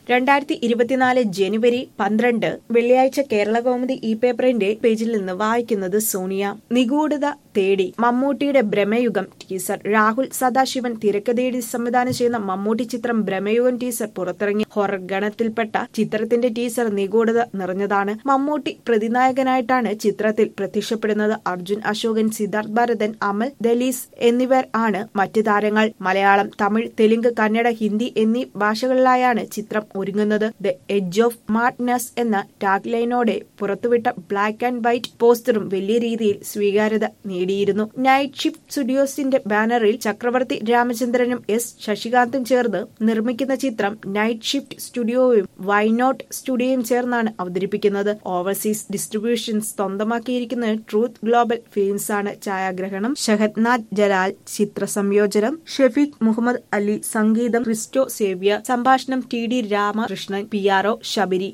രണ്ടായിരത്തി ഇരുപത്തിനാല് ജനുവരി പന്ത്രണ്ട് വെള്ളിയാഴ്ച കേരള കൗമുദി ഇ പേപ്പറിന്റെ പേജിൽ നിന്ന് വായിക്കുന്നത് സോണിയ നിഗൂഢത തേടി മമ്മൂട്ടിയുടെ ഭ്രമയുഗം ടീസർ രാഹുൽ സദാശിവൻ തിരക്കഥയെഴുതി സംവിധാനം ചെയ്യുന്ന മമ്മൂട്ടി ചിത്രം ഭ്രമയുഗം ടീസർ പുറത്തിറങ്ങി ഹൊറർ ഗണത്തിൽപ്പെട്ട ചിത്രത്തിന്റെ ടീസർ നിഗൂഢത നിറഞ്ഞതാണ് മമ്മൂട്ടി പ്രതിനായകനായിട്ടാണ് ചിത്രത്തിൽ പ്രത്യക്ഷപ്പെടുന്നത് അർജുൻ അശോകൻ സിദ്ധാർത്ഥ് ഭരതൻ അമൽ ദലീസ് എന്നിവർ ആണ് മറ്റ് താരങ്ങൾ മലയാളം തമിഴ് തെലുങ്ക് കന്നഡ ഹിന്ദി എന്നീ ഭാഷകളിലായാണ് ചിത്രം ഒരുങ്ങുന്നത് ദ എഡ്ജ് ഓഫ് മാഡ്നസ് എന്ന ടാഗ് ലൈനോടെ പുറത്തുവിട്ട ബ്ലാക്ക് ആൻഡ് വൈറ്റ് പോസ്റ്ററും വലിയ രീതിയിൽ സ്വീകാര്യത നേടിയിരുന്നു നൈറ്റ് ഷിഫ്റ്റ് സ്റ്റുഡിയോസിന്റെ ബാനറിൽ ചക്രവർത്തി രാമചന്ദ്രനും എസ് ശശികാന്തും ചേർന്ന് നിർമ്മിക്കുന്ന ചിത്രം നൈറ്റ് ഷിഫ്റ്റ് സ്റ്റുഡിയോയും വൈനോട്ട് സ്റ്റുഡിയോയും ചേർന്നാണ് അവതരിപ്പിക്കുന്നത് ഓവർസീസ് ഡിസ്ട്രിബ്യൂഷൻസ് സ്വന്തമാക്കിയിരിക്കുന്നത് ട്രൂത്ത് ഗ്ലോബൽ ഫിലിംസ് ആണ് ഛായാഗ്രഹണം ഷഹദ്നാഥ് ജലാൽ ചിത്ര സംയോജനം ഷെഫീഖ് മുഹമ്മദ് അലി സംഗീതം ക്രിസ്റ്റോ സേവ്യർ സംഭാഷണം T D Ramakrishnan P R O Sabari